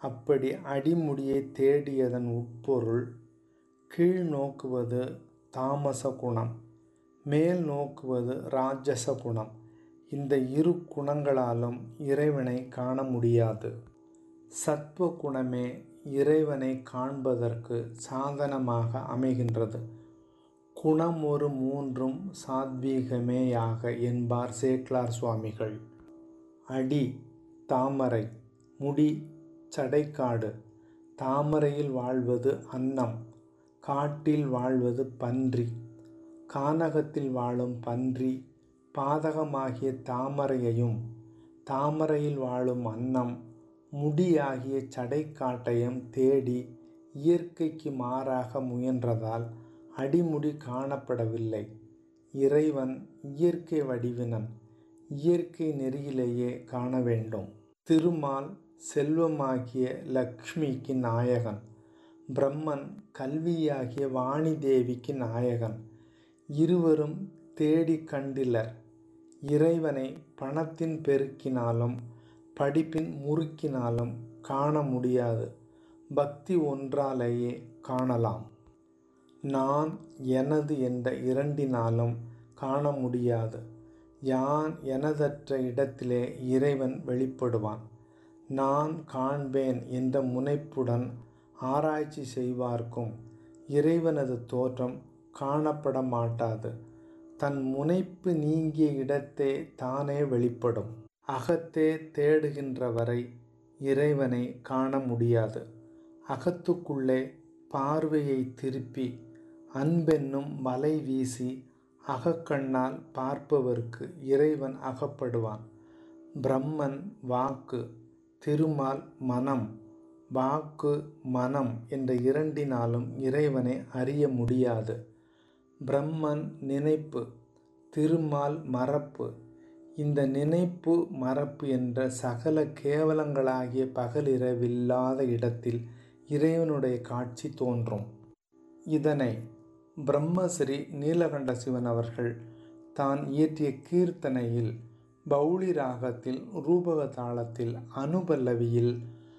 அப்படி அடிமுடியை தேடியதன் உட்பொருள் கீழ் நோக்குவது தாமச குணம் மேல் நோக்குவது ராஜச குணம் இந்த இரு குணங்களாலும் இறைவனை காண முடியாது சத்துவ குணமே இறைவனை காண்பதற்கு சாதனமாக அமைகின்றது குணம் ஒரு மூன்றும் சாத்வீகமேயாக என்பார் சேக்லார் சுவாமிகள் அடி தாமரை முடி சடைக்காடு தாமரையில் வாழ்வது அன்னம் காட்டில் வாழ்வது பன்றி கானகத்தில் வாழும் பன்றி பாதகமாகிய தாமரையையும் தாமரையில் வாழும் அன்னம் முடியாகிய சடைக்காட்டையும் தேடி இயற்கைக்கு மாறாக முயன்றதால் அடிமுடி காணப்படவில்லை இறைவன் இயற்கை வடிவினன் இயற்கை நெறியிலேயே காண வேண்டும் திருமால் செல்வமாகிய லக்ஷ்மிக்கு நாயகன் பிரம்மன் கல்வியாகிய வாணி தேவிக்கு நாயகன் இருவரும் தேடி கண்டிலர் இறைவனை பணத்தின் பெருக்கினாலும் படிப்பின் முறுக்கினாலும் காண முடியாது பக்தி ஒன்றாலேயே காணலாம் நான் எனது என்ற இரண்டினாலும் காண முடியாது யான் எனதற்ற இடத்திலே இறைவன் வெளிப்படுவான் நான் காண்பேன் என்ற முனைப்புடன் ஆராய்ச்சி செய்வார்க்கும் இறைவனது தோற்றம் காணப்பட மாட்டாது தன் முனைப்பு நீங்கிய இடத்தே தானே வெளிப்படும் அகத்தே தேடுகின்றவரை இறைவனை காண முடியாது அகத்துக்குள்ளே பார்வையை திருப்பி அன்பென்னும் வலை வீசி அகக்கண்ணால் பார்ப்பவர்க்கு இறைவன் அகப்படுவான் பிரம்மன் வாக்கு திருமால் மனம் வாக்கு மனம் என்ற இரண்டினாலும் இறைவனை அறிய முடியாது பிரம்மன் நினைப்பு திருமால் மறப்பு இந்த நினைப்பு மறப்பு என்ற சகல கேவலங்களாகிய பகலிரவில்லாத இடத்தில் இறைவனுடைய காட்சி தோன்றும் இதனை பிரம்மஸ்ரீ நீலகண்ட சிவன் அவர்கள் தான் இயற்றிய கீர்த்தனையில் பௌளி ராகத்தில் ரூபக தாளத்தில் அனுபல்லவியில்